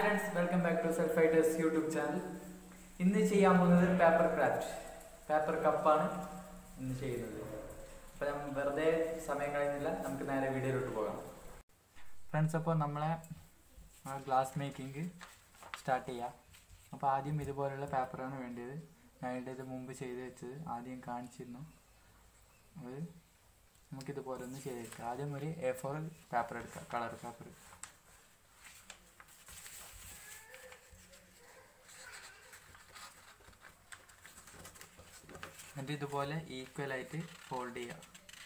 friends welcome back to self fighters YouTube channel ഇന്ന് ചെയ്യാൻ പോകുന്നത് പേപ്പർ ക്രാഫ്റ്റ് പേപ്പർ കപ്പാണ് ഇന്ന് ചെയ്യുന്നത് അപ്പോൾ നമ്മൾ വെറുതെ സമയം കഴിയുന്നില്ല നമുക്ക് നേരെ വീഡിയോയിലോട്ട് പോകാം ഫ്രണ്ട്സ് അപ്പോൾ നമ്മളെ ഗ്ലാസ് മേക്കിംഗ് സ്റ്റാർട്ട് ചെയ്യാം അപ്പോൾ ആദ്യം ഇതുപോലുള്ള പേപ്പറാണ് വേണ്ടത് ഞാൻ ഇത് മുമ്പ് ചെയ്ത് വെച്ചത് ആദ്യം കാണിച്ചിരുന്നു അത് നമുക്കിതുപോലെ ഒന്ന് ചെയ്തെടുക്കാം ആദ്യം ഒരു എ ഫോർ പേപ്പർ എടുക്കാം കളർ പേപ്പർ എന്നിട്ട് ഇതുപോലെ ഈക്വൽ ആയിട്ട് ഫോൾഡ് ചെയ്യുക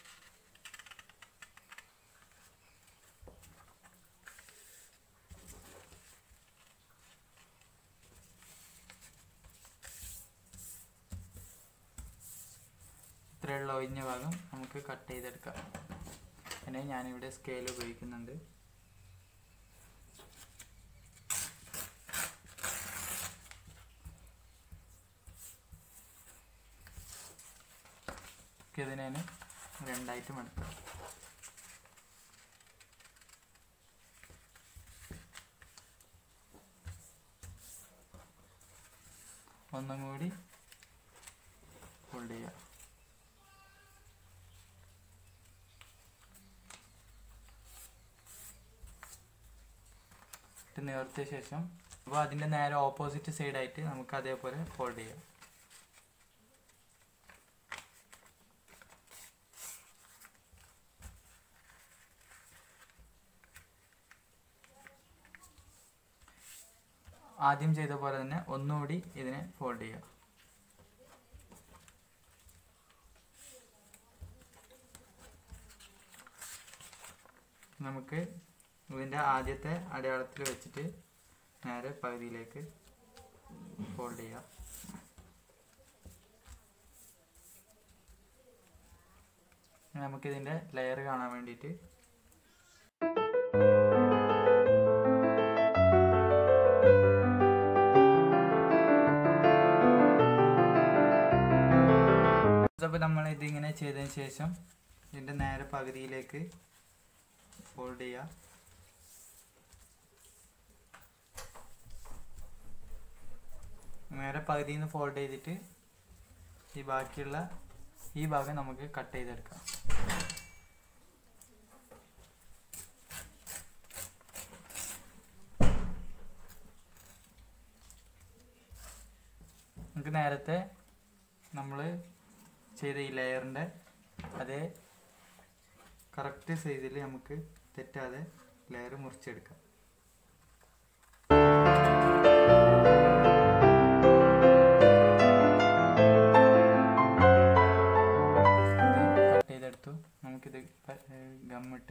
ഇത്രയുള്ള ഒഴിഞ്ഞ ഭാഗം നമുക്ക് കട്ട് ചെയ്തെടുക്കാം പിന്നെ ഞാനിവിടെ സ്കെയിൽ ഉപയോഗിക്കുന്നുണ്ട് ഇതിനെ രണ്ടായിട്ട് മടക്കാം ഒന്നും കൂടി ഫോൾഡ് ചെയ്യുക ഇട്ട് നിവർത്തിയ ശേഷം അപ്പോൾ അതിൻ്റെ നേരെ ഓപ്പോസിറ്റ് സൈഡായിട്ട് നമുക്ക് അതേപോലെ ഫോൾഡ് ചെയ്യാം ആദ്യം ചെയ്ത പോലെ തന്നെ ഒന്നുകൂടി ഇതിനെ ഫോൾഡ് ചെയ്യുക നമുക്ക് ഇതിൻ്റെ ആദ്യത്തെ അടയാളത്തിൽ വെച്ചിട്ട് നേരെ പകുതിയിലേക്ക് ഫോൾഡ് ചെയ്യാം നമുക്കിതിൻ്റെ ലെയർ കാണാൻ വേണ്ടിയിട്ട് അപ്പോൾ നമ്മൾ ഇതിങ്ങനെ ചെയ്തതിന് ശേഷം ഇതിൻ്റെ നേരെ പകുതിയിലേക്ക് ഫോൾഡ് ചെയ്യുക നേരെ പകുതിയിൽ നിന്ന് ഫോൾഡ് ചെയ്തിട്ട് ഈ ബാക്കിയുള്ള ഈ ഭാഗം നമുക്ക് കട്ട് ചെയ്തെടുക്കാം നമുക്ക് നേരത്തെ നമ്മൾ ചെയ്ത ഈ ലെയറിൻ്റെ അതേ കറക്റ്റ് സൈസിൽ നമുക്ക് തെറ്റാതെ ലെയർ മുറിച്ചെടുക്കാം കട്ട് ചെയ്തെടുത്തു നമുക്കിത് ഗമ്മിട്ട്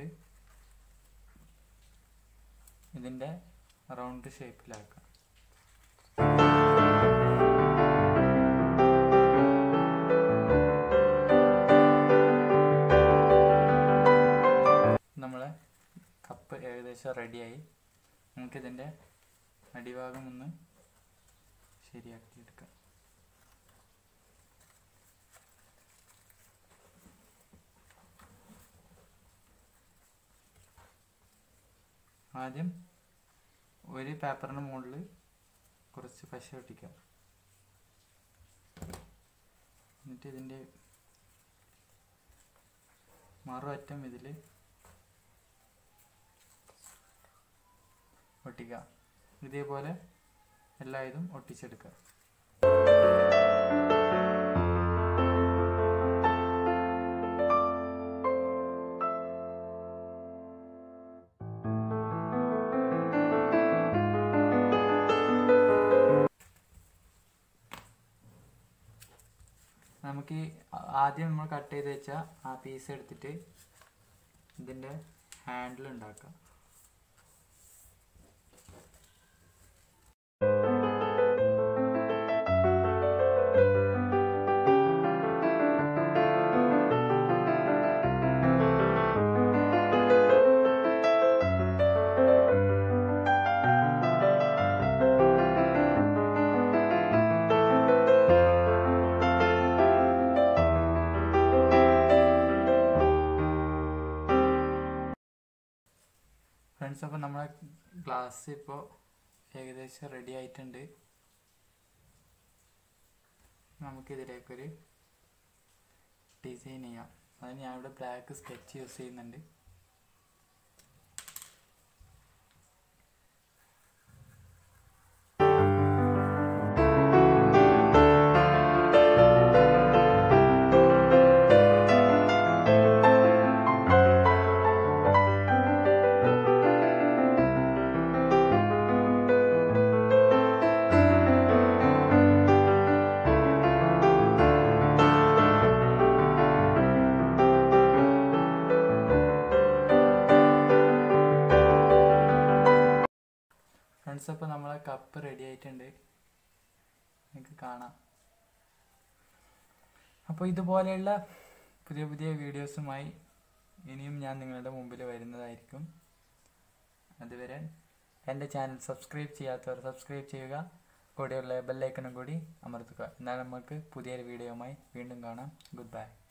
ഇതിൻ്റെ റൗണ്ട് ഷേപ്പിലാക്കാം നമ്മളെ കപ്പ് ഏകദേശം റെഡിയായി നമുക്കിതിൻ്റെ അടിഭാഗം ഒന്ന് ശരിയാക്കി എടുക്കാം ആദ്യം ഒരു പേപ്പറിന് മുകളിൽ കുറച്ച് പശ ഒട്ടിക്കാം എന്നിട്ട് ഇതിൻ്റെ മറു അറ്റം ഇതിൽ ഒട്ടിക്കുക ഇതേപോലെ എല്ലാ ഇതും ഒട്ടിച്ചെടുക്കുക നമുക്ക് ആദ്യം നമ്മൾ കട്ട് ചെയ്ത് വെച്ച ആ പീസ് എടുത്തിട്ട് ഇതിൻ്റെ ഹാൻഡിൽ ഉണ്ടാക്കാം ഫ്രണ്ട്സ് അപ്പോൾ നമ്മളെ ഗ്ലാസ് ഇപ്പോൾ ഏകദേശം റെഡി ആയിട്ടുണ്ട് നമുക്കിതിലേക്കൊരു ഡിസൈൻ ചെയ്യാം അതിന് ഞാനിവിടെ ബ്ലാക്ക് സ്കെച്ച് യൂസ് ചെയ്യുന്നുണ്ട് ഫ്രണ്ട്സ് അപ്പോൾ നമ്മളെ കപ്പ് റെഡി ആയിട്ടുണ്ട് നിങ്ങൾക്ക് കാണാം അപ്പോൾ ഇതുപോലെയുള്ള പുതിയ പുതിയ വീഡിയോസുമായി ഇനിയും ഞാൻ നിങ്ങളുടെ മുമ്പിൽ വരുന്നതായിരിക്കും അതുവരെ എൻ്റെ ചാനൽ സബ്സ്ക്രൈബ് ചെയ്യാത്തവർ സബ്സ്ക്രൈബ് ചെയ്യുക കൂടെയുള്ള ബെല്ലൈക്കണും കൂടി അമർത്തുക എന്നാൽ നമുക്ക് പുതിയൊരു വീഡിയോയുമായി വീണ്ടും കാണാം ഗുഡ് ബൈ